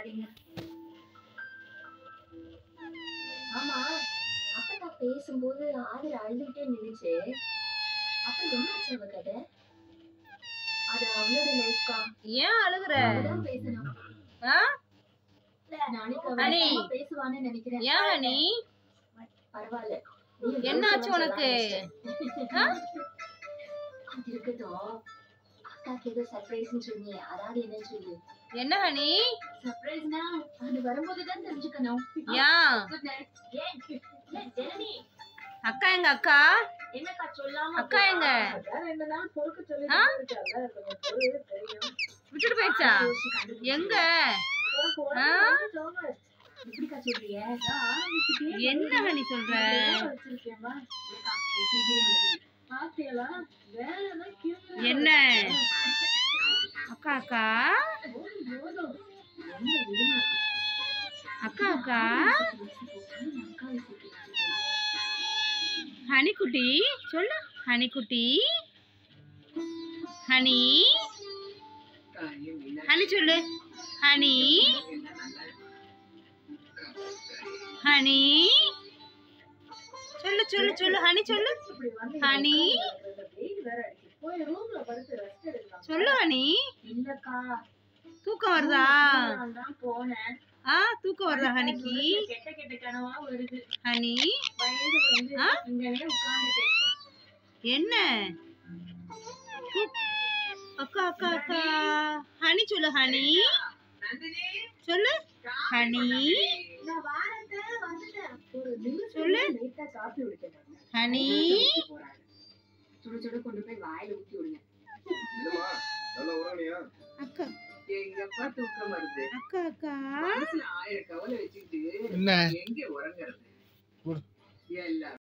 சரிங்க ஆமா அப்ப நான் பேசும்போது ஆதிர அழுதுகிட்டே நின்னுச்சு அப்புறம் என்ன ஆச்சு அவ கதை அது அவளோட லைஃப்கா ஏன் அழுகுற அவதான் பேசணும் ஆ? இல்ல நாளைக்கு அவ அனி. நிச்சயமா பேசுவான்னு நினைக்கிறேன் ஏன் ஹனி பரவாயில்ல நீ என்னாச்சு யோசிச்சு உனக்கு சொல்லாத. ஆ? அது இருக்கட்டும் அக்காக்கு ஏதோ சர்ப்ரைஸ்னு சொன்னியே அதாவது என்ன சொல்லு என்ன ஹனி சர்ப்ரைஸ்னா அது வரும்போது தான் தெரிஞ்சுக்கணும் ஏன் குட் நைட் ஏன் ஏன் ஜனனி அக்கா எங்க அக்கா என்னக்கா சொல்லாம அக்கா எங்க வேற என்னன்னா பொறுக்க சொல்லி ஆ? இருக்கால கொஞ்சம் பொறு தெரியும் விட்டுட்டு போயிடுச்சா யோசிச்சு கண்டுபிடிச்சு. எங்க பொறுக்கு ஆ? உடம்பு சோம எப்படிக்கா சொல்றிய ஆரம்பிச்சுட்டே என்ன ஹனி சொல்ற வச்சிருக்கேன்மா ஏக்கா, எப்படியே வருது. பாத்தியலா வேற என்ன கியூட் என்ன அக்கா அக்கா போதும் போதும் ரொம்ப இருங்க. அக்கா அக்கா அக்காவை கூட்டிட்டு ஹனி குட்டி சொல்லு ஹனி குட்டி ஹனி ஹனி சொல்லு ஹனி ஹனி சொல்லு சொல்லு சொல்லு ஹனி சொல்லு இப்படி வந்து ஹனி வெயில் வேற அடிக்குது போய் ரூம்ல படுத்து ரெஸ்ட் எடுக்கலாம் சொல்லு ஹனி இல்லக்கா தூக்கம் வருதா நான் தான் போனேன் ஆ தூக்கம் வருதா ஹனிக்கு கெட்ட கெட்ட கனவா வருது ஹனி பயந்து வந்து ஆ? இங்கனே உட்கார்ந்துட்டேன் என்ன தூ- அக்கா அக்கா அக்கா ஹனி சொல்லு ஹனி சொல்லு ஹனி நான் வாரத்தை வந்துட்டேன் ஒரு நிமிஷம் சொல்லு லைட்டா காப்பி குடிக்கணும் ஹனி சுட சுட கொண்டு போய் வாயில ஊத்தி விடுங்க இல்லம்மா நல்லா உறங்கலையா அக்கா எங்கப்பா தூக்கம் வருது அக்கா அக்கா மனசுல ஆயிரம் கவலை வச்சுக்கிட்டு என்ன எங்க உறங்குறது எல்லாம்